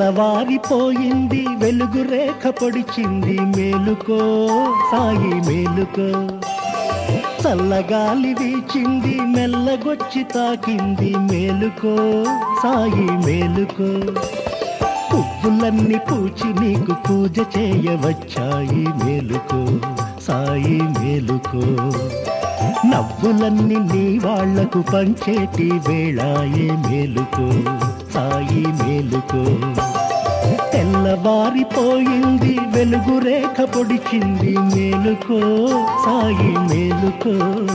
తెల్లవారిపోయింది వెలుగు రేఖ పొడిచింది మేలుకో సాయి మేలుకో చల్లగాలి వీచింది మెల్లగొచ్చి తాకింది మేలుకో సాయి మేలుకో పువ్వులన్నీ పూచి నీకు పూజ చేయవచ్చాయి మేలుకో సాయి మేలుకో నవ్వులన్నీ నీ వాళ్లకు పంచేటి వేళాయే మేలుకో సాయి మేలుకో తెల్లవారిపోయింది వెలుగు రేఖ పొడిచింది మేలుకో సాయి మేలుకో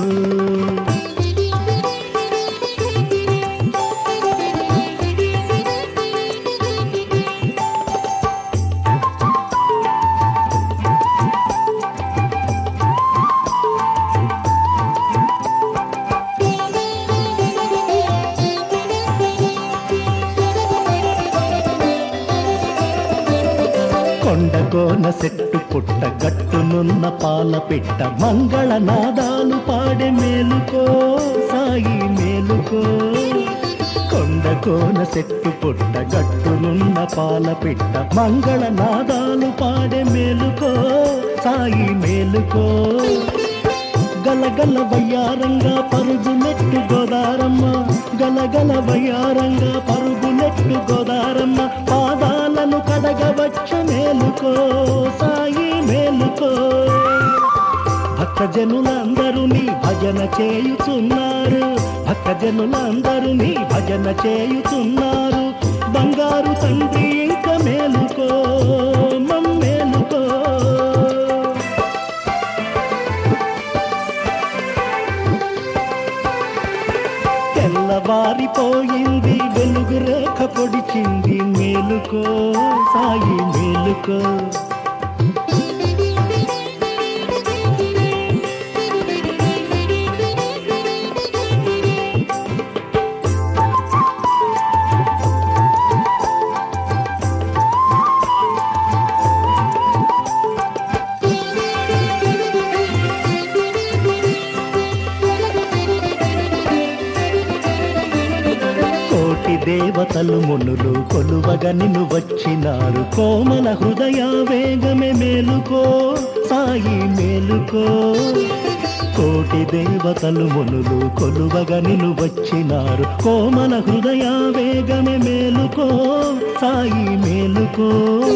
కొండకోన సెట్టు పుట్ట గట్టునున్న పాల పిట్ట మంగళ నాదాలు పాడే మేలుకో సాయి మేలుకో కొండకోన సెట్టు పుట్ట గట్టునున్న పాల పిట్ట మంగళ నాదాలు పాడే మేలుకో సాయి మేలుకో గలగల వయ్యారంగా పరుగు నెట్టు గోదారమ్మ గలగల వయ్యారంగా పరుగు నెట్టు గోదారమ్మ పాదాలను కడగవచ్చ మేలుకో సాయి మేలుకో భక్తజనులందరూ నీ భజన చేయుచున్నారు భక్తజనులందరూ నీ భజన చేయుచున్నారు బంగారు తండ్రి ఇంక మేలుకో మమ్మేలుకో తెల్లవారిపోయింది వెలుగు రేఖ పొడిచింది మేలుకో సాయి మేలుకో కోటి దేవతలు మునులు కొలువగ నిన్ను వచ్చినారు కోమల హృదయ వేగమే మేలుకో సాయి మేలుకో కోటి దేవతలు మునులు కొలువగ నిన్ను వచ్చినారు కోమల హృదయ వేగమే మేలుకో సాయి మేలుకో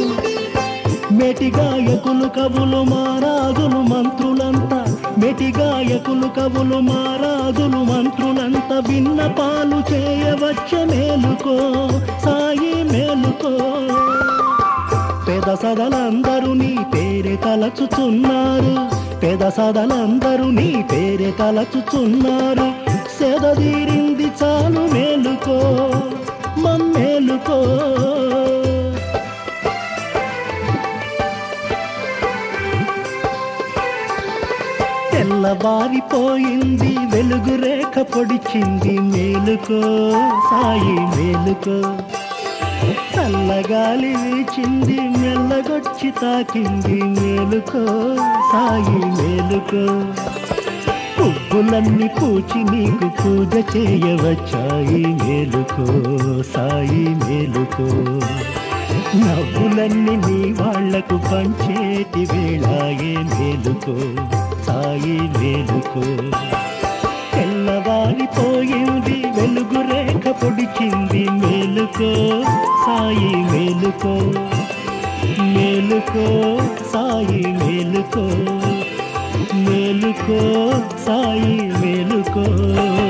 మెటిగాయకులు కవులు మారాజులు మంత్రులంతా మెటిగాయకులు కవులు మారాజులు మంత్రులంతా విన్నపాలు చేయవచ్చ మేలుకో సాయి మేలుకో పెద సదలందరూ నీ పేరే తలచుచున్నారు పెద సదలందరూ నీ పేరే తలచుచున్నారు సెదదీరింది చాలు మేలుకో మమ్మేలుకో తెల్లవారిపోయింది వెలుగు రేఖ పొడిచింది మేలుకో సాయి మేలుకో చల్లగాలి వీచింది మెల్లగొచ్చి తాకింది మేలుకో సాయి మేలుకో పువ్వులన్నీ పూచి నీకు పూజ చేయవచ్చాయి మేలుకో సాయి మేలుకో నవ్వులన్నీ నీ వాళ్లకు పంచేటి వేళాయే మేలుకో సాయి మేలుకో తెల్లవారిపోయింది వెలుగు రేఖ పొడిచింది మేలుకో సాయి మేలుకో మేలుకో సాయి మేలుకో మేలుకో సాయి మేలుకో